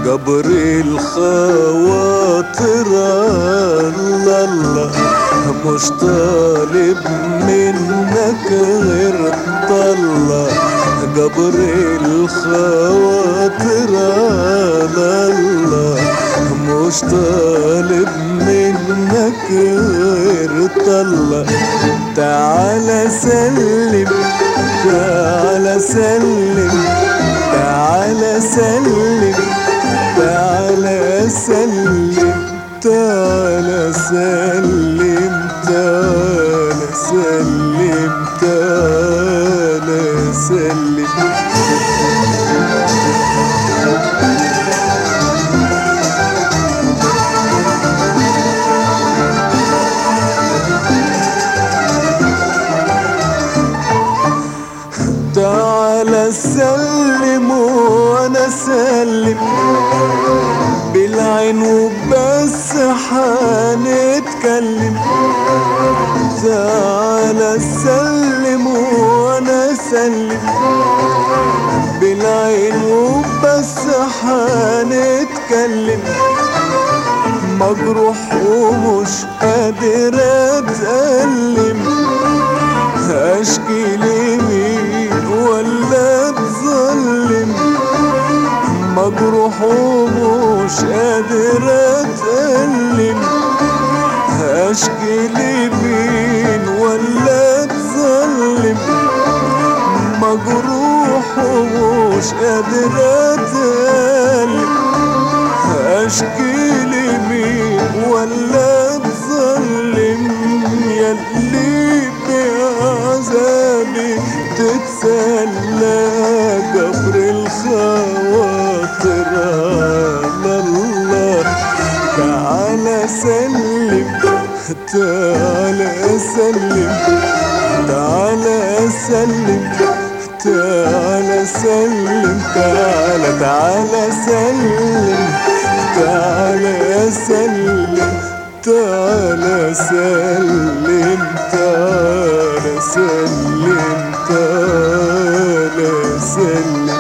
جبر الخواطر الله الله مش طالب منك غير طلع جبر الخواطر الله مش طالب منك غير طلع تعالى سلم تعالى سلم تعالى سلم تعالى سلم تعالى سلم تعالى سلم تعالى سلم تعالى سلم وانا سلم بالعين وبس حنتكلم تعالى سلم وانا سلم بالعين وبس حنتكلم مجروح ومش قادر اتألم اشكي لمين ولا اتظلم مجروح ومش قادر اتألم اشكي لمين ولا اتظلم مجروح ومش قادر اتألم اشكي لمين ولا اتظلم يلي بعذابي تتسلى جبر الخواطر على الله تعالى سلم تعالى سلم تعالى سلم تعالى سلم تعالى تعالى سلم تعالى سلم تعالى سلم تعالى سلم تعالى سلم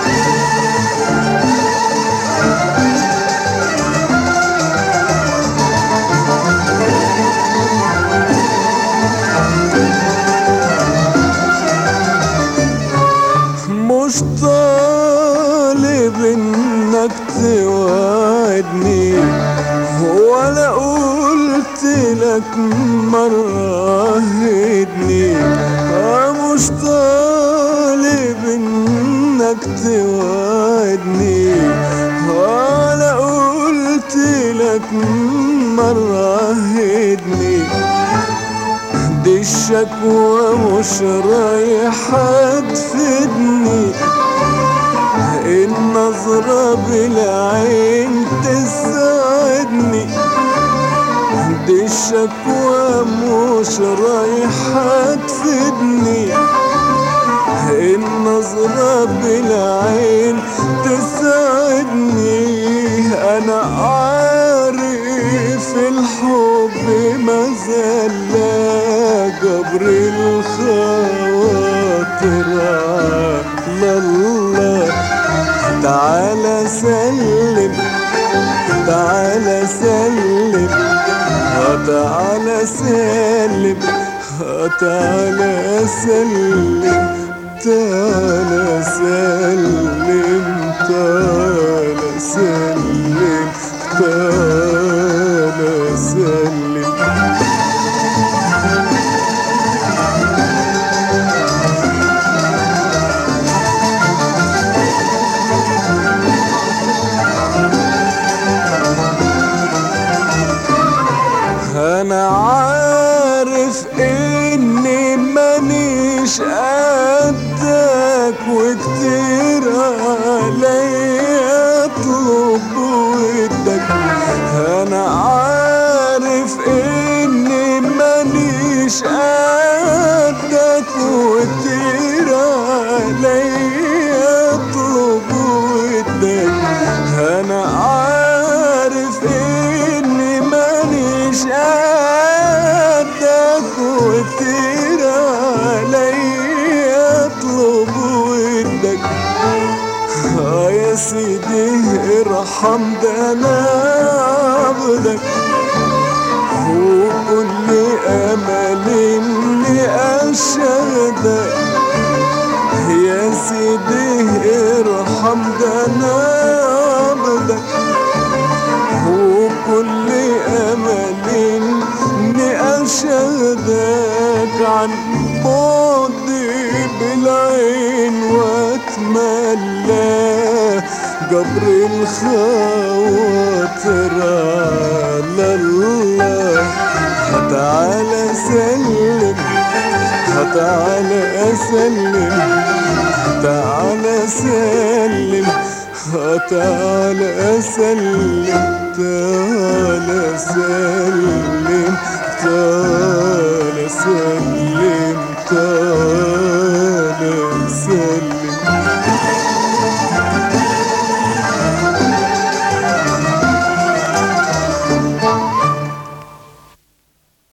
مش طالب انك توعدني ولا قلت لك مرة هدني مش طالب انك توعدني ولا قلت لك مرة هدني دي الشكوى مش رايحة تفيدني النظرة بالعين تساعدني دي الشكوى مش رايحة تفيدني النظرة بالعين تساعدني أنا عارف الحب ما زال جبر الخواطر على الله تعالى سلم تعالى سلم تعالى سلم تعالى سلم تعالى سلم تعالى سلم تعالى سلم انا عارف اني مانيش قدك ارحم ده انا عبدك وكل امل اني اشهدك يا سيدي ارحم ده انا عبدك وكل امل اني اشهدك عن بعدي بالعين واتملى جبر الخواطر على الله فتعالى سلم فتعالى اسلم تعالى سلم تعالى سلم تعالى سلم تعالى سلم تعالى